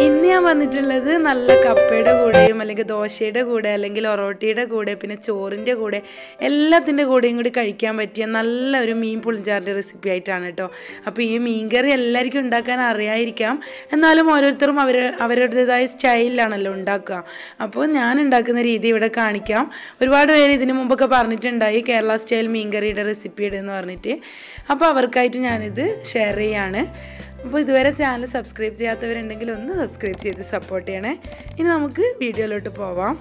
ഇന്ന് ഞാൻ വന്നിട്ടുള്ളത് നല്ല കപ്പയുടെ കൂടെയും അല്ലെങ്കിൽ ദോശയുടെ കൂടെ അല്ലെങ്കിൽ ഒറോട്ടിയുടെ കൂടെ പിന്നെ ചോറിൻ്റെ കൂടെ എല്ലാത്തിൻ്റെ കൂടെയും കൂടി കഴിക്കാൻ പറ്റിയ നല്ല ഒരു മീൻ പുളിഞ്ചാറിൻ്റെ റെസിപ്പി ആയിട്ടാണ് കേട്ടോ അപ്പോൾ ഈ മീൻ കറി എല്ലാവർക്കും ഉണ്ടാക്കാൻ അറിയായിരിക്കാം എന്നാലും ഓരോരുത്തരും അവർ അവരുടേതായ സ്റ്റൈലിലാണല്ലോ ഉണ്ടാക്കുക അപ്പോൾ ഞാൻ ഉണ്ടാക്കുന്ന രീതി ഇവിടെ കാണിക്കാം ഒരുപാട് പേര് ഇതിനു മുമ്പൊക്കെ പറഞ്ഞിട്ടുണ്ടായി കേരള സ്റ്റൈൽ മീൻ കറിയുടെ റെസിപ്പി ഇടുന്ന് പറഞ്ഞിട്ട് അപ്പോൾ അവർക്കായിട്ട് ഞാനിത് ഷെയർ ചെയ്യാണ് അപ്പോൾ ഇതുവരെ ചാനൽ സബ്സ്ക്രൈബ് ചെയ്യാത്തവരുണ്ടെങ്കിൽ ഒന്ന് സബ്സ്ക്രൈബ് ചെയ്ത് സപ്പോർട്ട് ചെയ്യണേ ഇനി നമുക്ക് വീഡിയോയിലോട്ട് പോവാം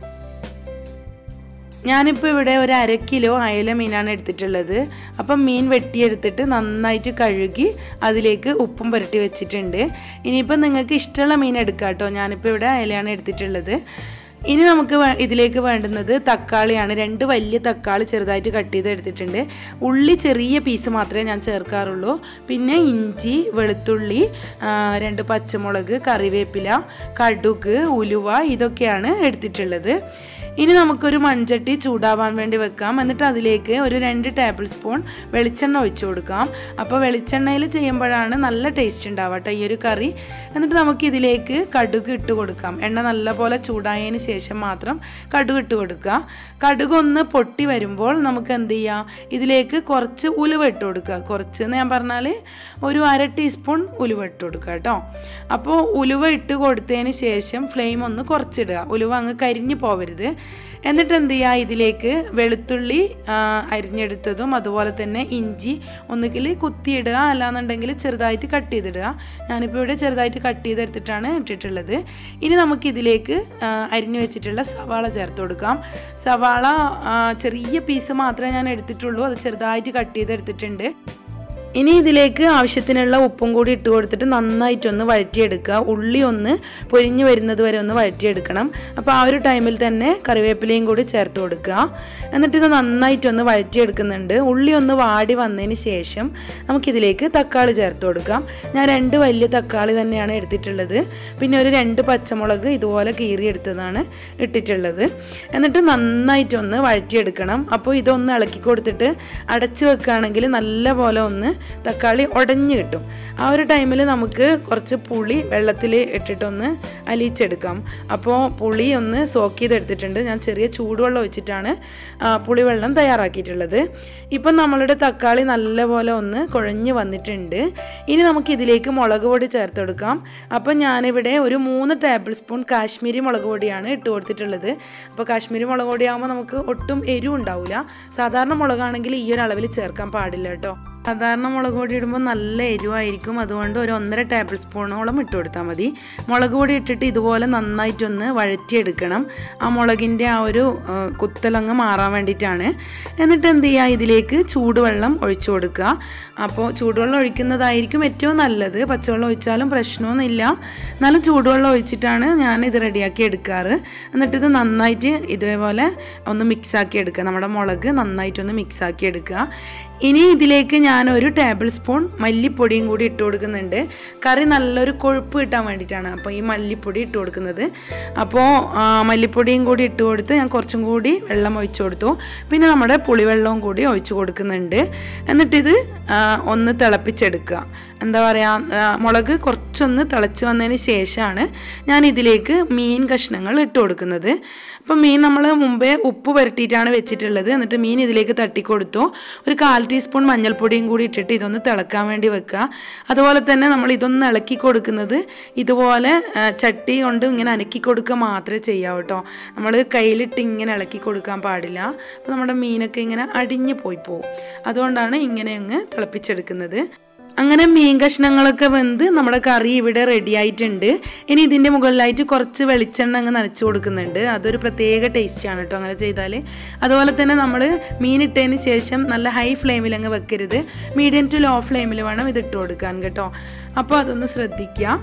ഞാനിപ്പോൾ ഇവിടെ ഒരു അര കിലോ അയല മീനാണ് എടുത്തിട്ടുള്ളത് അപ്പം മീൻ വെട്ടിയെടുത്തിട്ട് നന്നായിട്ട് കഴുകി അതിലേക്ക് ഉപ്പും പുരട്ടി വെച്ചിട്ടുണ്ട് ഇനിയിപ്പോൾ നിങ്ങൾക്ക് ഇഷ്ടമുള്ള മീൻ എടുക്കാം കേട്ടോ ഞാനിപ്പോൾ ഇവിടെ അയലയാണ് എടുത്തിട്ടുള്ളത് ഇനി നമുക്ക് വേ- ഇതിലേക്ക് വേണ്ടുന്നത് തക്കാളിയാണ് രണ്ട് വലിയ തക്കാളി ചെറുതായിട്ട് കട്ട് ചെയ്ത് എടുത്തിട്ടുണ്ട് ഉള്ളി ചെറിയ പീസ് മാത്രമേ ഞാൻ ചേർക്കാറുള്ളൂ പിന്നെ ഇഞ്ചി വെളുത്തുള്ളി ആ, രണ്ട് പച്ചമുളക് കറിവേപ്പില കടുക് ഉലുവ ഇതൊക്കെയാണ് എടുത്തിട്ടുള്ളത് ഇനി നമുക്കൊരു മൺചട്ടി ചൂടാവാൻ വേണ്ടി വെക്കാം എന്നിട്ട് അതിലേക്ക് ഒരു രണ്ട് ടേബിൾ സ്പൂൺ വെളിച്ചെണ്ണ ഒഴിച്ചു കൊടുക്കാം അപ്പോൾ വെളിച്ചെണ്ണയിൽ ചെയ്യുമ്പോഴാണ് നല്ല ടേസ്റ്റ് ഉണ്ടാവുക കേട്ടോ ഈ ഒരു കറി എന്നിട്ട് നമുക്ക് ഇതിലേക്ക് കടുക് ഇട്ട് കൊടുക്കാം എണ്ണ നല്ലപോലെ ചൂടായതിന് ശേഷം മാത്രം കടുക് ഇട്ട് കൊടുക്കുക കടുക് ഒന്ന് പൊട്ടി വരുമ്പോൾ നമുക്ക് എന്ത് ചെയ്യാം ഇതിലേക്ക് കുറച്ച് ഉലുവ ഇട്ട് കൊടുക്കുക കുറച്ച് എന്ന് ഞാൻ പറഞ്ഞാൽ ഒരു അര ടീസ്പൂൺ ഉലുവ ഇട്ട് കൊടുക്കുക കേട്ടോ അപ്പോൾ ഉലുവ ഇട്ട് കൊടുത്തതിന് ശേഷം ഫ്ലെയിം ഒന്ന് കുറച്ചിടുക ഉലുവ അങ്ങ് കരിഞ്ഞു പോവരുത് എന്നിട്ട് എന്ത് ചെയ്യുക ഇതിലേക്ക് വെളുത്തുള്ളി ആ, അരിഞ്ഞെടുത്തതും അതുപോലെ തന്നെ ഇഞ്ചി ഒന്നുകിൽ കുത്തിയിടുക അല്ലാന്നുണ്ടെങ്കിൽ ചെറുതായിട്ട് കട്ട് ചെയ്തിടുക ഞാനിപ്പോൾ ഇവിടെ ചെറുതായിട്ട് കട്ട് ചെയ്തെടുത്തിട്ടാണ് ഇട്ടിട്ടുള്ളത് ഇനി നമുക്ക് ഇതിലേക്ക് ആ, അരിഞ്ഞു വെച്ചിട്ടുള്ള സവാള ചേർത്ത് കൊടുക്കാം സവാള ആ, ചെറിയ പീസ് മാത്രമേ ഞാൻ എടുത്തിട്ടുള്ളൂ അത് ചെറുതായിട്ട് കട്ട് ചെയ്തെടുത്തിട്ടുണ്ട് ഇനി ഇതിലേക്ക് ആവശ്യത്തിനുള്ള ഉപ്പും കൂടി ഇട്ട് കൊടുത്തിട്ട് നന്നായിട്ടൊന്ന് വഴറ്റിയെടുക്കുക ഉള്ളി ഒന്ന് പൊരിഞ്ഞ് വരുന്നത് വരെ ഒന്ന് വഴറ്റിയെടുക്കണം അപ്പോൾ ആ ഒരു ടൈമിൽ തന്നെ കറിവേപ്പിലയും കൂടി ചേർത്ത് കൊടുക്കുക എന്നിട്ട് ഇത് നന്നായിട്ടൊന്ന് വഴറ്റിയെടുക്കുന്നുണ്ട് ഉള്ളി ഒന്ന് വാടി വന്നതിന് ശേഷം നമുക്കിതിലേക്ക് തക്കാളി ചേർത്ത് കൊടുക്കാം ഞാൻ രണ്ട് വലിയ തക്കാളി തന്നെയാണ് എടുത്തിട്ടുള്ളത് പിന്നെ ഒരു രണ്ട് പച്ചമുളക് ഇതുപോലെ കീറിയെടുത്തതാണ് ഇട്ടിട്ടുള്ളത് എന്നിട്ട് നന്നായിട്ടൊന്ന് വഴറ്റിയെടുക്കണം അപ്പോൾ ഇതൊന്ന് ഇളക്കി കൊടുത്തിട്ട് അടച്ച് വെക്കുകയാണെങ്കിൽ നല്ല പോലെ ഒന്ന് തക്കാളി ഉടഞ്ഞ് കിട്ടും ആ ഒരു ടൈമിൽ നമുക്ക് കുറച്ച് പുളി വെള്ളത്തിൽ ഇട്ടിട്ടൊന്ന് അലിയിച്ചെടുക്കാം അപ്പോൾ പുളി ഒന്ന് സോക്ക് ചെയ്തെടുത്തിട്ടുണ്ട് ഞാൻ ചെറിയ ചൂടുവെള്ളം ഒഴിച്ചിട്ടാണ് ആ, പുളിവെള്ളം തയ്യാറാക്കിയിട്ടുള്ളത് ഇപ്പം നമ്മളുടെ തക്കാളി നല്ലപോലെ ഒന്ന് കുഴഞ്ഞ് വന്നിട്ടുണ്ട് ഇനി നമുക്ക് ഇതിലേക്ക് മുളക് പൊടി ചേർത്ത് കൊടുക്കാം അപ്പം ഞാനിവിടെ ഒരു മൂന്ന് ടേബിൾ സ്പൂൺ കാശ്മീരി മുളക് പൊടിയാണ് ഇട്ട് കൊടുത്തിട്ടുള്ളത് അപ്പോൾ കാശ്മീരി മുളക് പൊടിയാകുമ്പോൾ നമുക്ക് ഒട്ടും എരിവ് ഉണ്ടാവില്ല സാധാരണ മുളകാണെങ്കിൽ ഈ ഒരു അളവിൽ ചേർക്കാൻ പാടില്ല കേട്ടോ സാധാരണ മുളക് പൊടി ഇടുമ്പോൾ നല്ല എരിവായിരിക്കും അതുകൊണ്ട് ഒരു ഒന്നര ടേബിൾ സ്പൂണോളം ഇട്ട് കൊടുത്താൽ മതി മുളക് പൊടി ഇട്ടിട്ട് ഇതുപോലെ നന്നായിട്ടൊന്ന് വഴറ്റിയെടുക്കണം ആ മുളകിൻ്റെ ആ ഒരു ആ, കുത്തലങ്ങ് മാറാൻ വേണ്ടിയിട്ടാണ് എന്നിട്ട് എന്ത് ചെയ്യുക ഇതിലേക്ക് ചൂടുവെള്ളം ഒഴിച്ചു കൊടുക്കുക അപ്പോൾ ചൂടുവെള്ളം ഒഴിക്കുന്നതായിരിക്കും ഏറ്റവും നല്ലത് പച്ചവെള്ളം ഒഴിച്ചാലും പ്രശ്നമൊന്നുമില്ല എന്നാലും ചൂടുവെള്ളം ഒഴിച്ചിട്ടാണ് ഞാൻ ഇത് റെഡിയാക്കി എടുക്കാറ് എന്നിട്ട് ഇത് നന്നായിട്ട് ഇതേപോലെ ഒന്ന് മിക്സാക്കി എടുക്കുക നമ്മുടെ മുളക് നന്നായിട്ടൊന്ന് മിക്സാക്കി എടുക്കുക ഇനി ഇതിലേക്ക് ഞാൻ ഒരു ടേബിൾ സ്പൂൺ മല്ലിപ്പൊടിയും കൂടി ഇട്ട് കൊടുക്കുന്നുണ്ട് കറി നല്ലൊരു കൊഴുപ്പ് കിട്ടാൻ വേണ്ടിയിട്ടാണ് അപ്പോൾ ഈ മല്ലിപ്പൊടി ഇട്ട് കൊടുക്കുന്നത് അപ്പോൾ ആ, മല്ലിപ്പൊടിയും കൂടി ഇട്ട് കൊടുത്ത് ഞാൻ കുറച്ചും കൂടി വെള്ളം ഒഴിച്ചു കൊടുത്തു പിന്നെ നമ്മുടെ പുളിവെള്ളവും കൂടി ഒഴിച്ചു കൊടുക്കുന്നുണ്ട് എന്നിട്ടിത് ആ, ഒന്ന് തിളപ്പിച്ചെടുക്കുക എന്താ പറയുക മുളക് കുറച്ചൊന്ന് തിളച്ച് വന്നതിന് ശേഷമാണ് ഞാൻ ഇതിലേക്ക് മീൻ കഷ്ണങ്ങൾ ഇട്ട് കൊടുക്കുന്നത് അപ്പം മീൻ നമ്മൾ മുമ്പേ ഉപ്പ് പുരട്ടിയിട്ടാണ് വെച്ചിട്ടുള്ളത് എന്നിട്ട് മീൻ ഇതിലേക്ക് തട്ടിക്കൊടുത്തു ഒരു കാൽ ടീസ്പൂൺ മഞ്ഞൾപ്പൊടിയും കൂടി ഇട്ടിട്ട് ഇതൊന്ന് തിളക്കാൻ വേണ്ടി വെക്കുക അതുപോലെ തന്നെ നമ്മൾ ഇതൊന്ന് ഇളക്കി കൊടുക്കുന്നത് ഇതുപോലെ ആ, ചട്ടി കൊണ്ട് ഇങ്ങനെ അനക്കി കൊടുക്കുക മാത്രമേ ചെയ്യാവൂ കേട്ടോ നമ്മൾ കയ്യിലിട്ട് ഇങ്ങനെ ഇളക്കി കൊടുക്കാൻ പാടില്ല അപ്പോൾ നമ്മുടെ മീനൊക്കെ ഇങ്ങനെ അടിഞ്ഞു പോയി പോകും അതുകൊണ്ടാണ് ഇങ്ങനെ അങ്ങ് തിളപ്പിച്ചെടുക്കുന്നത് അങ്ങനെ മീൻ കഷ്ണങ്ങളൊക്കെ വെന്ത് നമ്മുടെ കറി ഇവിടെ റെഡി ആയിട്ടുണ്ട് ഇനി ഇതിൻ്റെ മുകളിലായിട്ട് കുറച്ച് വെളിച്ചെണ്ണ അങ്ങ് നനച്ച് കൊടുക്കുന്നുണ്ട് അതൊരു പ്രത്യേക ടേസ്റ്റാണ് കേട്ടോ അങ്ങനെ ചെയ്താൽ അതുപോലെ തന്നെ നമ്മൾ മീൻ ഇട്ടതിന് ശേഷം നല്ല ഹൈ ഫ്ലെയിമിൽ അങ്ങ് വെക്കരുത് മീഡിയം ടു ലോ ഫ്ലെയിമിൽ വേണം ഇത് ഇട്ട് കൊടുക്കാൻ കേട്ടോ അപ്പോൾ അതൊന്ന് ശ്രദ്ധിക്കുക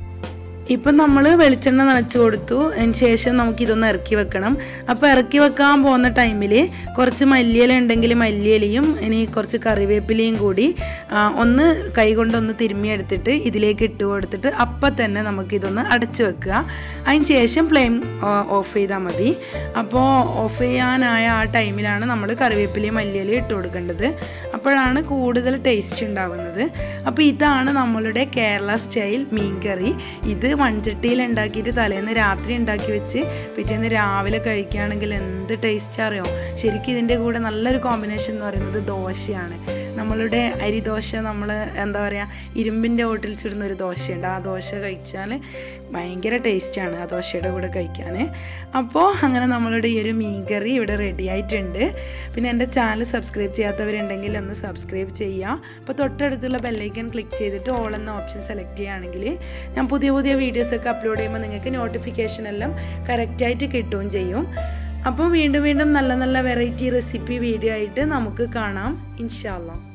ഇപ്പം നമ്മൾ വെളിച്ചെണ്ണ നനച്ച് കൊടുത്തു അതിന് ശേഷം നമുക്ക് ഇതൊന്ന് ഇറക്കി വെക്കണം അപ്പോൾ ഇറക്കി വെക്കാൻ പോകുന്ന ടൈമിൽ കുറച്ച് മല്ലിയില ഉണ്ടെങ്കിൽ മല്ലിയിലയും ഇനി കുറച്ച് കറിവേപ്പിലയും കൂടി ആ, ഒന്ന് കൈ കൊണ്ടൊന്ന് തിരുമ്മിയെടുത്തിട്ട് ഇതിലേക്ക് ഇട്ട് കൊടുത്തിട്ട് അപ്പം തന്നെ നമുക്കിതൊന്ന് അടച്ച് വെക്കുക അതിന് ശേഷം ഫ്ലെയിം ഓഫ് ചെയ്താൽ മതി അപ്പോൾ ഓഫ് ചെയ്യാനായ ആ ടൈമിലാണ് നമ്മൾ കറിവേപ്പിലയും മല്ലിയിലയും ഇട്ട് കൊടുക്കേണ്ടത് അപ്പോഴാണ് കൂടുതൽ ടേസ്റ്റ് ഉണ്ടാവുന്നത് അപ്പോൾ ഇതാണ് നമ്മളുടെ കേരള സ്റ്റൈൽ മീൻ കറി ഇത് മൺചട്ടിയിൽ ഉണ്ടാക്കിയിട്ട് തലേന്ന് രാത്രി ഉണ്ടാക്കി വെച്ച് പിറ്റേന്ന് രാവിലെ കഴിക്കുകയാണെങ്കിൽ എന്ത് ടേസ്റ്റ് അറിയോ ശരിക്കും ഇതിൻ്റെ കൂടെ നല്ലൊരു കോമ്പിനേഷൻ എന്ന് പറയുന്നത് ദോശയാണ് നമ്മളുടെ അരിദോശ നമ്മൾ എന്താ പറയുക ഇരുമ്പിൻ്റെ ഓട്ടിൽ ചുടുന്ന ഒരു ദോശയുണ്ട് ആ ദോശ കഴിച്ചാൽ ഭയങ്കര ടേസ്റ്റാണ് ആ ദോശയുടെ കൂടെ കഴിക്കാൻ അപ്പോൾ അങ്ങനെ നമ്മളുടെ ഈ ഒരു മീൻകറി ഇവിടെ റെഡി ആയിട്ടുണ്ട് പിന്നെ എൻ്റെ ചാനൽ സബ്സ്ക്രൈബ് ചെയ്യാത്തവരുണ്ടെങ്കിൽ ഒന്ന് സബ്സ്ക്രൈബ് ചെയ്യുക അപ്പോൾ തൊട്ടടുത്തുള്ള ബെല്ലൈക്കൺ ക്ലിക്ക് ചെയ്തിട്ട് ഓൾ എന്ന ഓപ്ഷൻ സെലക്ട് ചെയ്യുകയാണെങ്കിൽ ഞാൻ പുതിയ പുതിയ വീഡിയോസൊക്കെ അപ്ലോഡ് ചെയ്യുമ്പോൾ നിങ്ങൾക്ക് നോട്ടിഫിക്കേഷൻ എല്ലാം കറക്റ്റായിട്ട് കിട്ടുകയും ചെയ്യും അപ്പോൾ വീണ്ടും വീണ്ടും നല്ല നല്ല വെറൈറ്റി റെസിപ്പി വീഡിയോ ആയിട്ട് നമുക്ക് കാണാം ഇൻഷാല്ലാം